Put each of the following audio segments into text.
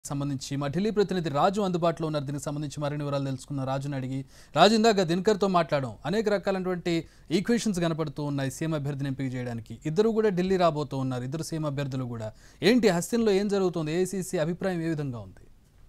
సంబంధించి మా ఢిల్లీ ప్రతినిధి రాజు అందుబాటులో ఉన్నారు దీనికి సంబంధించి మరిన్ని వివరాలు తెలుసుకున్న రాజుని అడిగి రాజు ఇందాక దినకర్తో మాట్లాడడం అనేక రకాలైనటువంటి ఈక్వేషన్స్ కనపడుతూ ఉన్నాయి సీఎం అభ్యర్థిని ఎంపిక చేయడానికి ఇద్దరు కూడా ఢిల్లీ రాబోతూ ఉన్నారు ఇద్దరు సీఎం అభ్యర్థులు కూడా ఏంటి హస్తిన్లో ఏం జరుగుతుంది ఏఐసీసీ అభిప్రాయం ఏ విధంగా ఉంది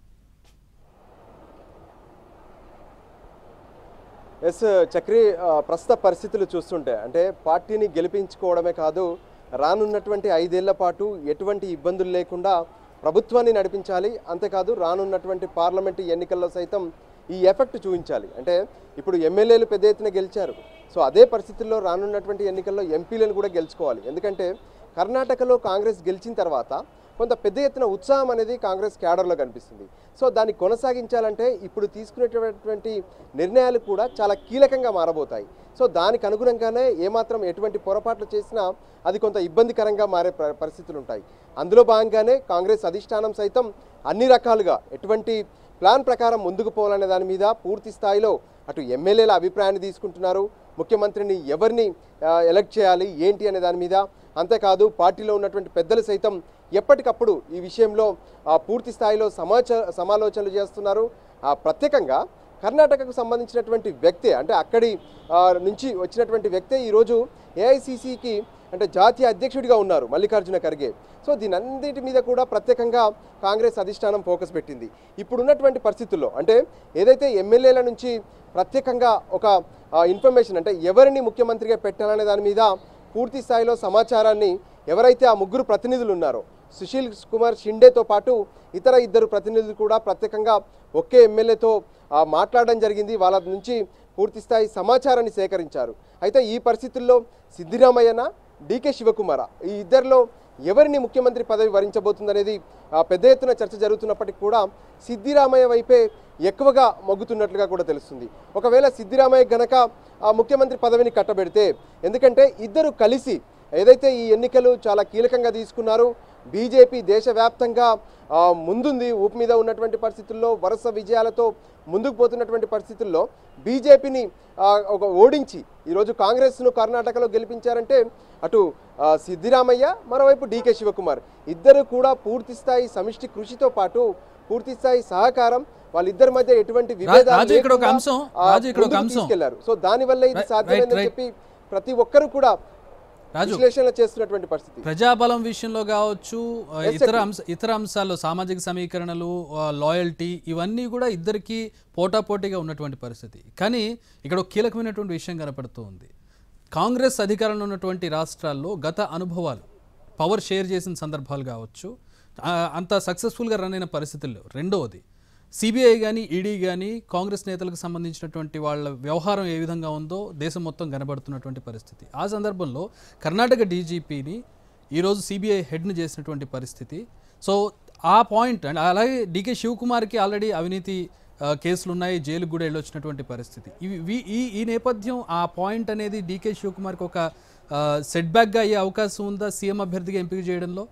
ఎస్ చక్రి ఆ, ప్రస్తుత పరిస్థితులు చూస్తుంటే అంటే పార్టీని గెలిపించుకోవడమే కాదు రానున్నటువంటి ఐదేళ్ల పాటు ఎటువంటి ఇబ్బందులు లేకుండా ప్రభుత్వాన్ని నడిపించాలి అంతేకాదు రానున్నటువంటి పార్లమెంటు ఎన్నికల్లో సైతం ఈ ఎఫెక్ట్ చూపించాలి అంటే ఇప్పుడు ఎమ్మెల్యేలు పెద్ద ఎత్తున గెలిచారు సో అదే పరిస్థితుల్లో రానున్నటువంటి ఎన్నికల్లో ఎంపీలను కూడా గెలుచుకోవాలి ఎందుకంటే కర్ణాటకలో కాంగ్రెస్ గెలిచిన తర్వాత కొంత పెద్ద ఎత్తున ఉత్సాహం అనేది కాంగ్రెస్ క్యాడర్లో కనిపిస్తుంది సో దాన్ని కొనసాగించాలంటే ఇప్పుడు తీసుకునేటటువంటి నిర్ణయాలు కూడా చాలా కీలకంగా మారబోతాయి సో దానికి అనుగుణంగానే ఏమాత్రం ఎటువంటి పొరపాట్లు చేసినా అది కొంత ఇబ్బందికరంగా మారే ప- పరిస్థితులు ఉంటాయి అందులో భాగంగానే కాంగ్రెస్ అధిష్టానం సైతం అన్ని రకాలుగా ఎటువంటి ప్లాన్ ప్రకారం ముందుకు పోవాలనే దాని మీద పూర్తి స్థాయిలో అటు ఎమ్మెల్యేల అభిప్రాయాన్ని తీసుకుంటున్నారు ముఖ్యమంత్రిని ఎవరిని ఆ, ఎలక్ట్ చేయాలి ఏంటి అనే దాని మీద అంతేకాదు పార్టీలో ఉన్నటువంటి పెద్దలు సైతం ఎప్పటికప్పుడు ఈ విషయంలో ఆ, పూర్తి స్థాయిలో సమాచ సమాలోచనలు చేస్తున్నారు ఆ, ప్రత్యేకంగా కర్ణాటకకు సంబంధించినటువంటి వ్యక్తే అంటే అక్కడి ఆ, నుంచి వచ్చినటువంటి వ్యక్తే ఈరోజు ఏఐసిసికి అంటే జాతీయ అధ్యక్షుడిగా ఉన్నారు మల్లికార్జున ఖర్గే సో దీని అన్నిటి మీద కూడా ప్రత్యేకంగా కాంగ్రెస్ అధిష్టానం ఫోకస్ పెట్టింది ఇప్పుడున్నటువంటి పరిస్థితుల్లో అంటే ఏదైతే ఎమ్మెల్యేల నుంచి ప్రత్యేకంగా ఒక ఇన్ఫర్మేషన్ అంటే ఎవరిని ముఖ్యమంత్రిగా పెట్టాలనే దాని మీద పూర్తి స్థాయిలో సమాచారాన్ని ఎవరైతే ఆ ముగ్గురు ప్రతినిధులు ఉన్నారో సుశీల్ కుమార్ షిండేతో పాటు ఇతర ఇద్దరు ప్రతినిధులు కూడా ప్రత్యేకంగా ఒకే ఎమ్మెల్యేతో ఆ, మాట్లాడడం జరిగింది వాళ్ళ నుంచి పూర్తి స్థాయి సమాచారాన్ని సేకరించారు అయితే ఈ పరిస్థితుల్లో సిద్ధిరామయ్యన డీకే శివకుమార ఈ ఇద్దరిలో ఎవరిని ముఖ్యమంత్రి పదవి వరించబోతుందనేది ఆ, పెద్ద ఎత్తున చర్చ జరుగుతున్నప్పటికీ కూడా సిద్ధిరామయ్య వైపే ఎక్కువగా మొగ్గుతున్నట్లుగా కూడా తెలుస్తుంది ఒకవేళ సిద్ధిరామయ్య గనక ఆ ముఖ్యమంత్రి పదవిని కట్టబెడితే ఎందుకంటే ఇద్దరు కలిసి ఏదైతే ఈ ఎన్నికలు చాలా కీలకంగా తీసుకున్నారు బీజేపీ దేశవ్యాప్తంగా ఆ, ముందుంది ఊపు మీద ఉన్నటువంటి పరిస్థితుల్లో వరుస విజయాలతో ముందుకు పోతున్నటువంటి పరిస్థితుల్లో బీజేపీని ఒక ఓడించి ఈరోజు కాంగ్రెస్ను కర్ణాటకలో గెలిపించారంటే అటు ఆ, సిద్ధిరామయ్య మరోవైపు డీకే శివకుమార్ ఇద్దరు కూడా పూర్తి స్థాయి సమిష్టి కృషితో పాటు పూర్తి స్థాయి సహకారం వాళ్ళిద్దరి మధ్య ఎటువంటి విభేదాలు రాజు, ఇక్కడ ఒక లేకుండా, అంశం, ఆ, రాజు, ఇక్కడ ఒక ముందుకు అంశం. తీసుకెళ్లారు సో దానివల్ల ఇది Right, సాధ్యమైందని right, చెప్పి ప్రతి ఒక్కరు కూడా రాజు విశ్లేషణ చేస్తున్నటువంటి పరిస్థితి ప్రజాబలం విషయంలో కావచ్చు ఆ, Yes, ఇతర sir. అంశ ఇతర అంశాల్లో సామాజిక సమీకరణలు లాయల్టీ ఇవన్నీ కూడా ఇద్దరికి పోటాపోటీగా ఉన్నటువంటి పరిస్థితి కానీ ఇక్కడ ఒక కీలకమైనటువంటి విషయం కనపడుతూ ఉంది కాంగ్రెస్ అధికారంలో ఉన్నటువంటి రాష్ట్రాల్లో గత అనుభవాలు పవర్ షేర్ చేసిన సందర్భాలు కావచ్చు ఆ, అంత సక్సెస్ఫుల్గా రన్ అయిన పరిస్థితులు లేవు రెండవది సిబిఐ కానీ ఈడీ కానీ కాంగ్రెస్ నేతలకు సంబంధించినటువంటి వాళ్ళ వ్యవహారం ఏ విధంగా ఉందో దేశం మొత్తం కనబడుతున్నటువంటి పరిస్థితి ఆ సందర్భంలో కర్ణాటక డీజీపీని ఈరోజు సిబిఐ హెడ్ను చేసినటువంటి పరిస్థితి సో ఆ పాయింట్ అండ్ అలాగే డీకే శివకుమార్కి ఆల్రెడీ అవినీతి ఆ, కేసులు ఉన్నాయి జైలుకు కూడా వెళ్ళొచ్చినటువంటి పరిస్థితి ఇవి వీ- ఈ ఈ నేపథ్యం ఆ పాయింట్ అనేది డీకే శివకుమార్కి ఒక సెట్ బ్యాక్గా అయ్యే అవకాశం ఉందా సీఎం అభ్యర్థిగా ఎంపిక చేయడంలో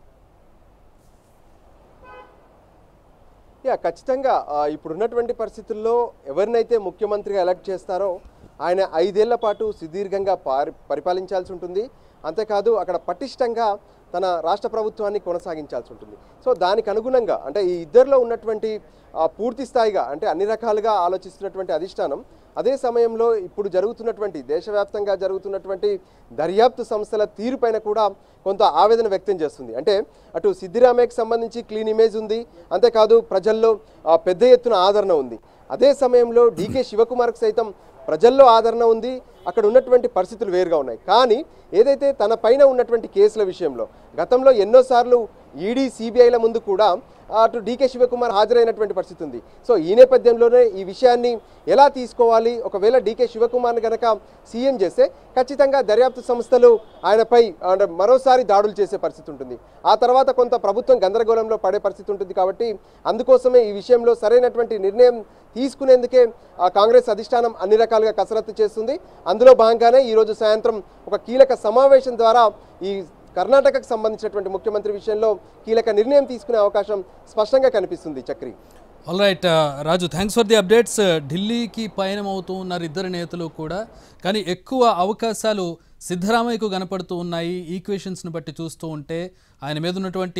యా ఖచ్చితంగా ఆ, ఇప్పుడున్నటువంటి పరిస్థితుల్లో ఎవరినైతే ముఖ్యమంత్రిగా ఎలక్ట్ చేస్తారో ఆయన ఐదేళ్ల పాటు సుదీర్ఘంగా పారి పరిపాలించాల్సి ఉంటుంది అంతేకాదు అక్కడ పటిష్టంగా తన రాష్ట్ర ప్రభుత్వాన్ని కొనసాగించాల్సి ఉంటుంది సో దానికి అనుగుణంగా అంటే ఈ ఇద్దరిలో ఉన్నటువంటి ఆ, పూర్తి స్థాయిగా అంటే అన్ని రకాలుగా ఆలోచిస్తున్నటువంటి అధిష్టానం అదే సమయంలో ఇప్పుడు జరుగుతున్నటువంటి దేశవ్యాప్తంగా జరుగుతున్నటువంటి దర్యాప్తు సంస్థల తీరుపైన కూడా కొంత ఆవేదన వ్యక్తం చేస్తుంది అంటే అటు సిద్ధిరామయ్యకి సంబంధించి క్లీన్ ఇమేజ్ ఉంది అంతేకాదు ప్రజల్లో ఆ, పెద్ద ఎత్తున ఆదరణ ఉంది అదే సమయంలో డీకే శివకుమార్కి సైతం ప్రజల్లో ఆదరణ ఉంది అక్కడ ఉన్నటువంటి పరిస్థితులు వేరుగా ఉన్నాయి కానీ ఏదైతే తన పైన ఉన్నటువంటి కేసుల విషయంలో గతంలో ఎన్నోసార్లు ఈడీ సిబిఐల ముందు కూడా అటు డీకే శివకుమార్ హాజరైనటువంటి పరిస్థితి ఉంది సో ఈ నేపథ్యంలోనే ఈ విషయాన్ని ఎలా తీసుకోవాలి ఒకవేళ డీకే శివకుమార్ని గనక సీఎం చేస్తే ఖచ్చితంగా దర్యాప్తు సంస్థలు ఆయనపై అంటే మరోసారి దాడులు చేసే పరిస్థితి ఉంటుంది ఆ తర్వాత కొంత ప్రభుత్వం గందరగోళంలో పడే పరిస్థితి ఉంటుంది కాబట్టి అందుకోసమే ఈ విషయంలో సరైనటువంటి నిర్ణయం తీసుకునేందుకే ఆ కాంగ్రెస్ అధిష్టానం అన్ని రకాలుగా కసరత్తు చేస్తుంది అందులో భాగంగానే ఈరోజు సాయంత్రం ఒక కీలక సమావేశం ద్వారా ఈ కర్ణాటకకు సంబంధించినటువంటి ముఖ్యమంత్రి విషయంలో కీలక నిర్ణయం తీసుకునే అవకాశం స్పష్టంగా కనిపిస్తుంది Chakri all right Raju thanks for the updates ఢిల్లీకి పయనం అవుతూ ఉన్నారు ఇద్దరు నేతలు కూడా కానీ ఎక్కువ అవకాశాలు సిద్ధరామయ్యకు కనపడుతూ ఉన్నాయి ఈక్వేషన్స్ని బట్టి చూస్తూ ఉంటే ఆయన మీద ఉన్నటువంటి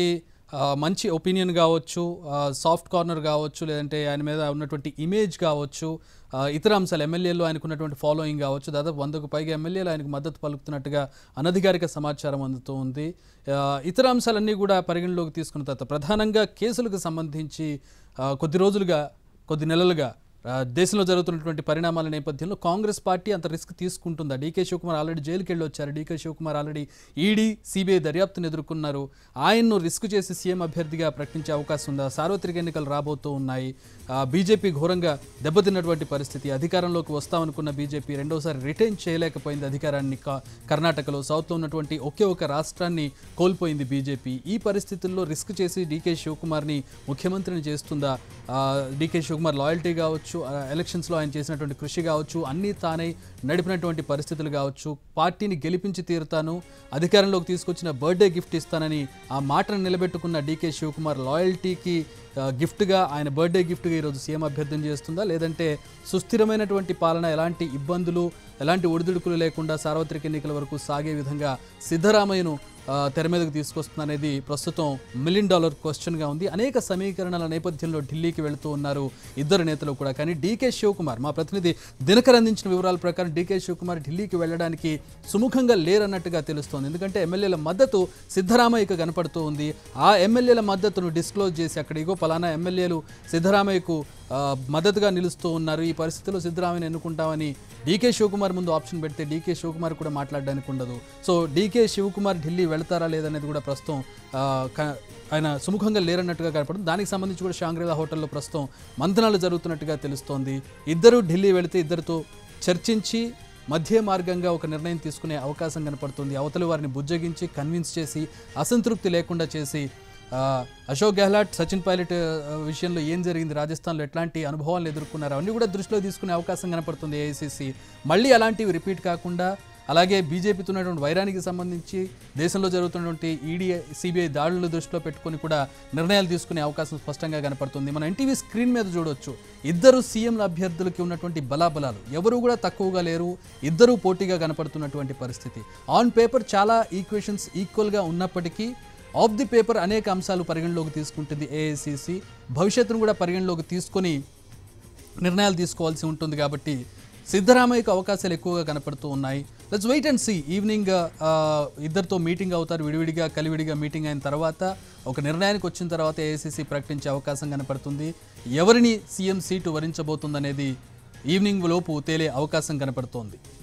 ఆ, మంచి ఒపీనియన్ కావచ్చు సాఫ్ట్ కార్నర్ కావచ్చు లేదంటే ఆయన మీద ఉన్నటువంటి ఇమేజ్ కావచ్చు ఆ, ఇతర అంశాలు ఎమ్మెల్యేలు ఆయనకు ఉన్నటువంటి ఫాలోయింగ్ కావచ్చు దాదాపు వందకు పైగా ఎమ్మెల్యేలు ఆయనకు మద్దతు పలుకుతున్నట్టుగా అనధికారిక సమాచారం అందుతూ ఉంది ఆ, ఇతర అంశాలన్నీ కూడా పరిగణలోకి తీసుకున్న తర్వాత ప్రధానంగా కేసులకు సంబంధించి ఆ, కొద్ది రోజులుగా కొద్ది నెలలుగా ఆ, దేశంలో జరుగుతున్నటువంటి పరిణామాల నేపథ్యంలో కాంగ్రెస్ పార్టీ అంత రిస్క్ తీసుకుంటుందా డీకే శివకుమార్ ఆల్రెడీ జైలుకి వెళ్ళి వచ్చారు DK Shivakumar already ED CBI దర్యాప్తును ఎదుర్కొన్నారు ఆయన్ను రిస్క్ చేసి సీఎం అభ్యర్థిగా ప్రకటించే అవకాశం ఉందా సార్వత్రిక ఎన్నికలు రాబోతూ ఉన్నాయి ఆ, బీజేపీ ఘోరంగా దెబ్బతిన్నటువంటి పరిస్థితి అధికారంలోకి వస్తామనుకున్న బీజేపీ రెండోసారి రిటైన్ చేయలేకపోయింది అధికారాన్ని కా- కర్ణాటకలో సౌత్లో ఉన్నటువంటి ఒకే ఒక రాష్ట్రాన్ని కోల్పోయింది బీజేపీ ఈ పరిస్థితుల్లో రిస్క్ చేసి డీకే శివకుమార్ని ముఖ్యమంత్రిని చేస్తుందా ఆ, డీకే శివకుమార్ లాయల్టీ కావచ్చు ఆ, ఎలక్షన్స్లో ఆయన చేసినటువంటి కృషి కావచ్చు అన్నీ తానే నడిపినటువంటి పరిస్థితులు కావచ్చు పార్టీని గెలిపించి తీరుతాను అధికారంలోకి తీసుకొచ్చిన బర్త్డే గిఫ్ట్ ఇస్తానని ఆ మాటను నిలబెట్టుకున్న డీకే శివకుమార్ లాయల్టీకి ఆ, గిఫ్ట్గా ఆయన బర్త్డే గిఫ్ట్గా ఈరోజు సీఎం అభ్యర్థన చేస్తుందా లేదంటే సుస్థిరమైనటువంటి పాలన ఎలాంటి ఇబ్బందులు ఎలాంటి ఒడిదుడుకులు లేకుండా సార్వత్రిక ఎన్నికల వరకు సాగే విధంగా సిద్ధరామయ్యను ఆ, తెర మీదకు తీసుకొస్తుంది అనేది ప్రస్తుతం మిలియన్ డాలర్ క్వశ్చన్గా ఉంది అనేక సమీకరణల నేపథ్యంలో ఢిల్లీకి వెళుతూ ఉన్నారు ఇద్దరు నేతలు కూడా కానీ డీకే శివకుమార్ మా ప్రతినిధి దినకర్ అందించిన వివరాల ప్రకారం డీకే శివకుమార్ ఢిల్లీకి వెళ్ళడానికి సుముఖంగా లేరన్నట్టుగా తెలుస్తోంది ఎందుకంటే ఎమ్మెల్యేల మద్దతు సిద్ధరామయ్యకు కనపడుతూ ఉంది ఆ ఎమ్మెల్యేల మద్దతును డిస్క్లోజ్ చేసి అక్కడ ఇగో పలానా ఎమ్మెల్యేలు సిద్ధరామయ్యకు ఆ, మద్దతుగా నిలుస్తూ ఉన్నారు ఈ పరిస్థితుల్లో సిద్ధరామయ్యను ఎన్నుకుంటామని డీకే శివకుమార్ ముందు ఆప్షన్ పెడితే డీకే శివకుమార్ కూడా మాట్లాడడానికి ఉండదు సో డీకే శివకుమార్ ఢిల్లీ వెళ్తారా లేదనేది కూడా ప్రస్తుతం ఆ, క- ఆయన సుముఖంగా లేరన్నట్టుగా కనపడుతుంది దానికి సంబంధించి కూడా షాంగ్రీలా హోటల్లో ప్రస్తుతం మంతనాలు జరుగుతున్నట్టుగా తెలుస్తోంది ఇద్దరు ఢిల్లీ వెళితే ఇద్దరితో చర్చించి మధ్య మార్గంగా ఒక నిర్ణయం తీసుకునే అవకాశం కనపడుతుంది అవతలి వారిని బుజ్జగించి కన్విన్స్ చేసి అసంతృప్తి లేకుండా చేసి ఆ, అశోక్ గెహ్లాట్ సచిన్ పైలట్ ఆ, విషయంలో ఏం జరిగింది రాజస్థాన్లో ఎట్లాంటి అనుభవాలు ఎదుర్కొన్నారు అవన్నీ కూడా దృష్టిలో తీసుకునే అవకాశం కనపడుతుంది ఏఐసిసి మళ్ళీ అలాంటివి రిపీట్ కాకుండా అలాగే బీజేపీతో ఉన్నటువంటి వైరానికి సంబంధించి దేశంలో జరుగుతున్నటువంటి ఈడీ సిబిఐ దాడులు దృష్టిలో పెట్టుకొని కూడా నిర్ణయాలు తీసుకునే అవకాశం స్పష్టంగా కనపడుతుంది మన ఎన్టీవీ స్క్రీన్ మీద చూడొచ్చు ఇద్దరు సీఎంల అభ్యర్థులకి ఉన్నటువంటి బలాబలాలు ఎవరు కూడా తక్కువగా లేరు ఇద్దరూ పోటీగా కనపడుతున్నటువంటి పరిస్థితి ఆన్ పేపర్ చాలా ఈక్వేషన్స్ ఈక్వల్గా ఉన్నప్పటికీ ఆఫ్ ది పేపర్ అనేక అంశాలు పరిగణలోకి తీసుకుంటుంది ఏఐసిసి భవిష్యత్తును కూడా పరిగణలోకి తీసుకొని నిర్ణయాలు తీసుకోవాల్సి ఉంటుంది కాబట్టి సిద్ధరామయ్యకు అవకాశాలు ఎక్కువగా కనపడుతూ ఉన్నాయి let's wait and see evening ఇద్దరితో మీటింగ్ అవుతారు విడివిడిగా కలివిడిగా మీటింగ్ అయిన తర్వాత ఒక నిర్ణయానికి వచ్చిన తర్వాత ఏఐసిసి ప్రకటించే అవకాశం కనపడుతుంది ఎవరిని సీఎం సీటు వరించబోతుందనేది ఈవినింగ్ లోపు తేలే అవకాశం కనపడుతోంది